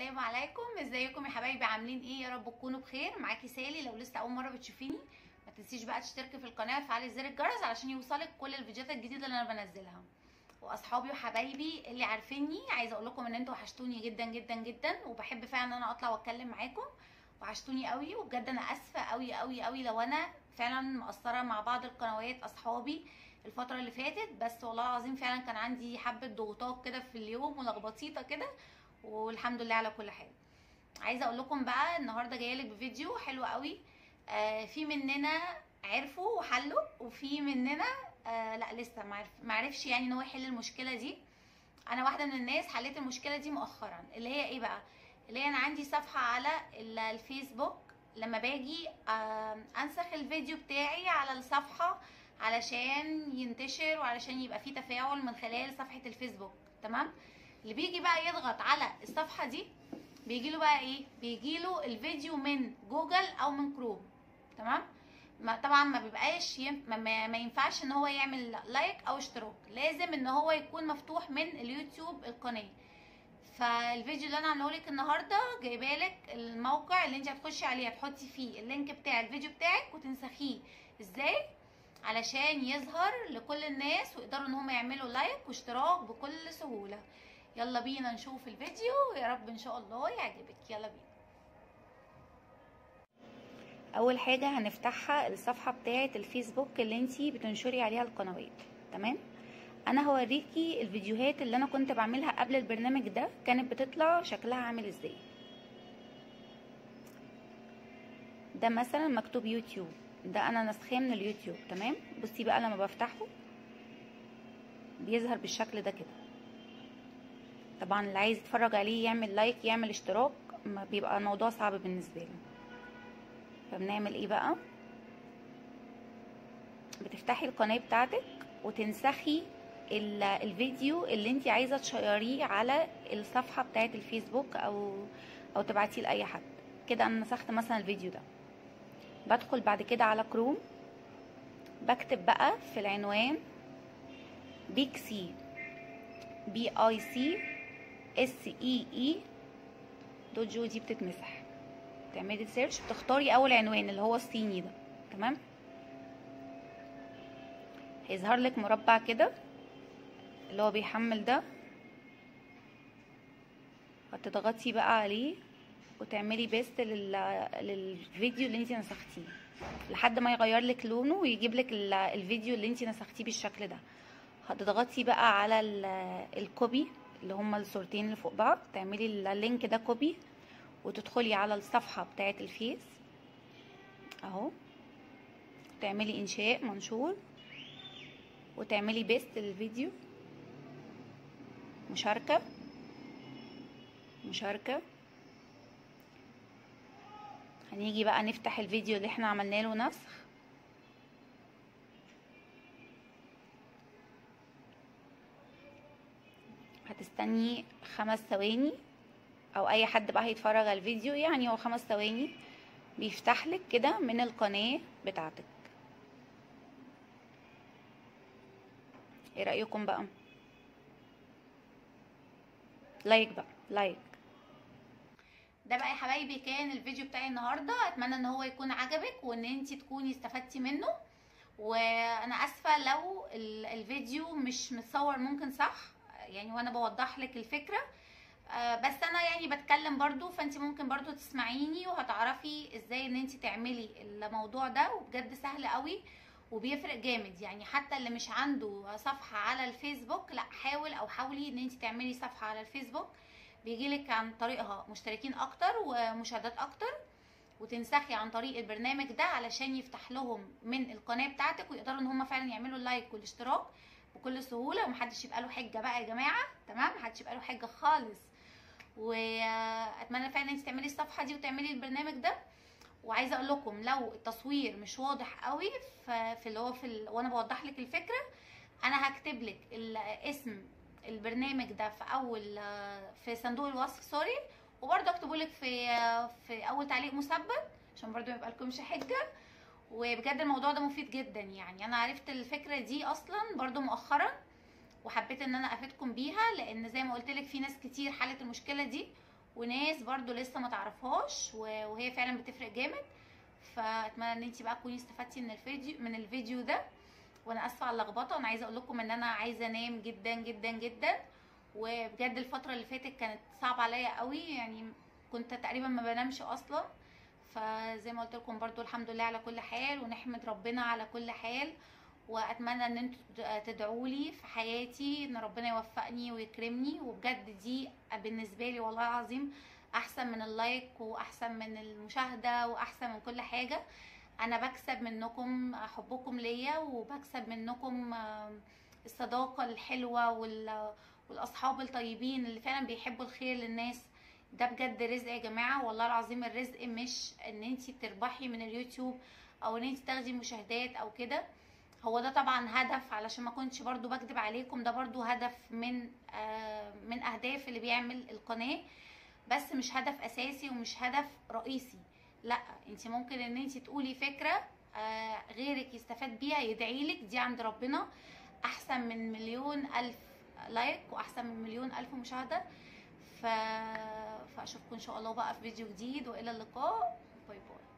السلام عليكم ازيكم يا حبايبي عاملين ايه يا رب تكونوا بخير معاكي سالي لو لسه اول مره بتشوفيني ما تنسيش بقى تشتركي في القناه وتفعلي زر الجرس علشان يوصلك كل الفيديوهات الجديده اللي انا بنزلها واصحابي وحبايبي اللي عارفيني عايزه اقول لكم ان انتوا وحشتوني جدا جدا جدا وبحب فعلا ان انا اطلع واتكلم معاكم وحشتوني قوي وبجد انا اسفه قوي قوي قوي لو انا فعلا مقصره مع بعض القنوات اصحابي الفتره اللي فاتت بس والله العظيم فعلا كان عندي حبه ضغوطات كده في اليوم ولخبطيطه كده والحمد لله على كل حال عايزه اقول لكم بقى النهارده جايه لك بفيديو حلو قوي آه في مننا عرفوا وحلوا وفي مننا آه لا لسه معرف معرفش يعني ان هو يحل المشكله دي انا واحده من الناس حليت المشكله دي مؤخرا اللي هي ايه بقى اللي هي انا عندي صفحه على الفيسبوك لما باجي آه انسخ الفيديو بتاعي على الصفحه علشان ينتشر وعلشان يبقى فيه تفاعل من خلال صفحه الفيسبوك تمام اللي بيجي بقى يضغط على الصفحه دي بيجي له بقى ايه بيجي له الفيديو من جوجل او من كروم تمام ما طبعا ما بيبقاش ينف... ما, ما ينفعش ان هو يعمل لايك او اشتراك لازم ان هو يكون مفتوح من اليوتيوب القناه فالفيديو اللي انا عامله لك النهارده جايبه لك الموقع اللي انت هتخشي عليه هتحطي فيه اللينك بتاع الفيديو بتاعك وتنسخيه ازاي علشان يظهر لكل الناس ويقدروا ان هم يعملوا لايك واشتراك بكل سهوله يلا بينا نشوف الفيديو يا رب ان شاء الله يعجبك يلا بينا اول حاجه هنفتحها الصفحه بتاعه الفيسبوك اللي انتي بتنشري عليها القنوات تمام انا هوريكي الفيديوهات اللي انا كنت بعملها قبل البرنامج ده كانت بتطلع شكلها عامل ازاي ده مثلا مكتوب يوتيوب ده انا نسخاه من اليوتيوب تمام بصي بقى لما بفتحه بيظهر بالشكل ده كده طبعا اللي عايز يتفرج عليه يعمل لايك يعمل اشتراك ما بيبقى الموضوع صعب بالنسبه له فبنعمل ايه بقى بتفتحي القناه بتاعتك وتنسخي الفيديو اللي انت عايزه تشيريه على الصفحه بتاعه الفيسبوك او او تبعتيه لاي حد كده انا نسخت مثلا الفيديو ده بدخل بعد كده على كروم بكتب بقى في العنوان بيك سي بي اي سي اس اي اي دوت جو دي بتتمسح تعملي سيرش بتختاري اول عنوان اللي هو الصيني ده تمام هيظهر لك مربع كده اللي هو بيحمل ده هتضغطي بقى عليه وتعملي بيست لل... للفيديو اللي انت نسختيه لحد ما يغير لك لونه ويجيب لك الفيديو اللي انت نسختيه بالشكل ده هتضغطي بقى على الكوبي اللي هما الصورتين اللي فوق بعض تعملي اللينك ده كوبي وتدخلي على الصفحة بتاعة الفيس اهو تعملي انشاء منشور وتعملي بيست للفيديو مشاركة مشاركة هنيجي بقى نفتح الفيديو اللي احنا عملنا له نسخ هتستني خمس ثواني او اي حد بقى هيتفرج على الفيديو يعني هو خمس ثواني بيفتح لك كده من القناة بتاعتك ايه رأيكم بقى لايك بقى لايك ده بقى يا حبايبي كان الفيديو بتاعي النهارده اتمنى ان هو يكون عجبك وان انت تكوني استفدتي منه وانا اسفه لو الفيديو مش متصور ممكن صح يعني وانا بوضح لك الفكره آه بس انا يعني بتكلم برضو فانت ممكن برضو تسمعيني وهتعرفي ازاي ان انت تعملي الموضوع ده وبجد سهل قوي وبيفرق جامد يعني حتى اللي مش عنده صفحه على الفيسبوك لا حاول او حاولي ان انت تعملي صفحه على الفيسبوك بيجيلك عن طريقها مشتركين اكتر ومشاهدات اكتر وتنسخي عن طريق البرنامج ده علشان يفتح لهم من القناه بتاعتك ويقدروا ان هم فعلا يعملوا اللايك والاشتراك بكل سهوله ومحدش يبقى له حجه بقى يا جماعه تمام محدش يبقى له حجه خالص واتمنى فعلا انت تعملي الصفحه دي وتعملي البرنامج ده وعايزه اقول لكم لو التصوير مش واضح قوي في اللي هو في ال... وانا بوضح لك الفكره انا هكتب لك اسم البرنامج ده في اول في صندوق الوصف سوري وبرده اكتبه لك في في اول تعليق مثبت عشان برده ما يبقى لكمش حجه وبجد الموضوع ده مفيد جدا يعني انا عرفت الفكره دي اصلا برده مؤخرا وحبيت ان انا افيدكم بيها لان زي ما قلت لك في ناس كتير حلت المشكله دي وناس برضو لسه ما تعرفهاش و- وهي فعلا بتفرق جامد فاتمنى ان انت بقى تكوني استفدتي من الفيديو من الفيديو ده وانا اسفه على اللخبطه انا عايزه اقول لكم ان انا عايزه انام جدا جدا جدا وبجد الفتره اللي فاتت كانت صعبه عليا قوي يعني كنت تقريبا ما بنامش اصلا فزي ما قلت لكم برضو الحمد لله على كل حال ونحمد ربنا على كل حال واتمنى ان انتوا تدعوا لي في حياتي ان ربنا يوفقني ويكرمني وبجد دي بالنسبه لي والله العظيم احسن من اللايك واحسن من المشاهده واحسن من كل حاجه انا بكسب منكم حبكم ليا وبكسب منكم آم، الصداقه الحلوه وال- والاصحاب الطيبين اللي فعلا بيحبوا الخير للناس ده بجد رزق يا جماعه والله العظيم الرزق مش ان انت تربحي من اليوتيوب او ان انت تاخدي مشاهدات او كده هو ده طبعا هدف علشان ما كنتش برضو بكذب عليكم ده برضو هدف من آه من اهداف اللي بيعمل القناه بس مش هدف اساسي ومش هدف رئيسي لا انت ممكن ان انت تقولي فكره آه غيرك يستفاد بيها يدعيلك دي عند ربنا احسن من مليون الف لايك واحسن من مليون الف مشاهده ف... فاشوفكم ان شاء الله بقى في فيديو جديد والى اللقاء باي باي